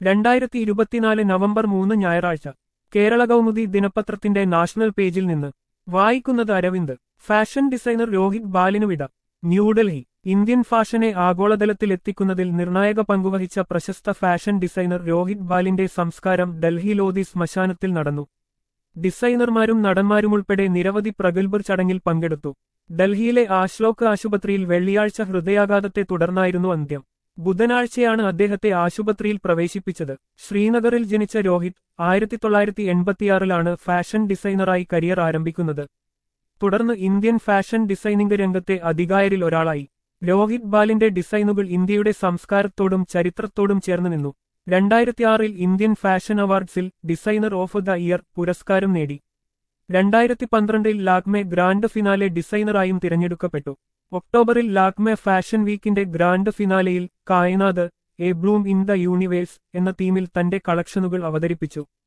രണ്ടായിരത്തി ഇരുപത്തിനാല് നവംബർ മൂന്ന് ഞായറാഴ്ച കേരള കൗമുദി ദിനപത്രത്തിന്റെ നാഷണൽ പേജിൽ നിന്ന് വായിക്കുന്നത് അരവിന്ദ് ഫാഷൻ ഡിസൈനർ രോഹിത് ബാലിനു വിട ന്യൂഡൽഹി ഇന്ത്യൻ ഫാഷനെ ആഗോളതലത്തിൽ എത്തിക്കുന്നതിൽ നിർണായക പങ്കുവഹിച്ച പ്രശസ്ത ഫാഷൻ ഡിസൈനർ രോഹിത് ബാലിന്റെ സംസ്കാരം ഡൽഹി ലോധി ശ്മശാനത്തിൽ നടന്നു ഡിസൈനർമാരും നടന്മാരുമുൾപ്പെടെ നിരവധി പ്രഗത്ഭർ ചടങ്ങിൽ പങ്കെടുത്തു ഡൽഹിയിലെ ആശ്ലോക് ആശുപത്രിയിൽ വെള്ളിയാഴ്ച ഹൃദയാഘാതത്തെ തുടർന്നായിരുന്നു അന്ത്യം ബുധനാഴ്ചയാണ് അദ്ദേഹത്തെ ആശുപത്രിയിൽ പ്രവേശിപ്പിച്ചത് ശ്രീനഗറിൽ ജനിച്ച രോഹിത് ആയിരത്തി തൊള്ളായിരത്തി എൺപത്തിയാറിലാണ് ഫാഷൻ ഡിസൈനറായി കരിയർ ആരംഭിക്കുന്നത് തുടർന്ന് ഇന്ത്യൻ ഫാഷൻ ഡിസൈനിംഗ് രംഗത്തെ അധികാരിൽ ഒരാളായി രോഹിത് ബാലിന്റെ ഡിസൈനുകൾ ഇന്ത്യയുടെ സംസ്കാരത്തോടും ചരിത്രത്തോടും ചേർന്ന് നിന്നു രണ്ടായിരത്തിയാറിൽ ഇന്ത്യൻ ഫാഷൻ അവാർഡ്സിൽ ഡിസൈനർ ഓഫ് ദ ഇയർ പുരസ്കാരം നേടി രണ്ടായിരത്തി പന്ത്രണ്ടിൽ ലാക്മെ ഗ്രാൻഡ് ഫിനാലെ ഡിസൈനറായും തിരഞ്ഞെടുക്കപ്പെട്ടു ഒക്ടോബറിൽ ലാക്മെ ഫാഷൻ വീക്കിന്റെ ഗ്രാൻഡ് ഫിനാലെയിൽ കായനാഥ് a bloom in the universe എന്ന തീമിൽ തന്റെ കളക്ഷനുകൾ അവതരിപ്പിച്ചു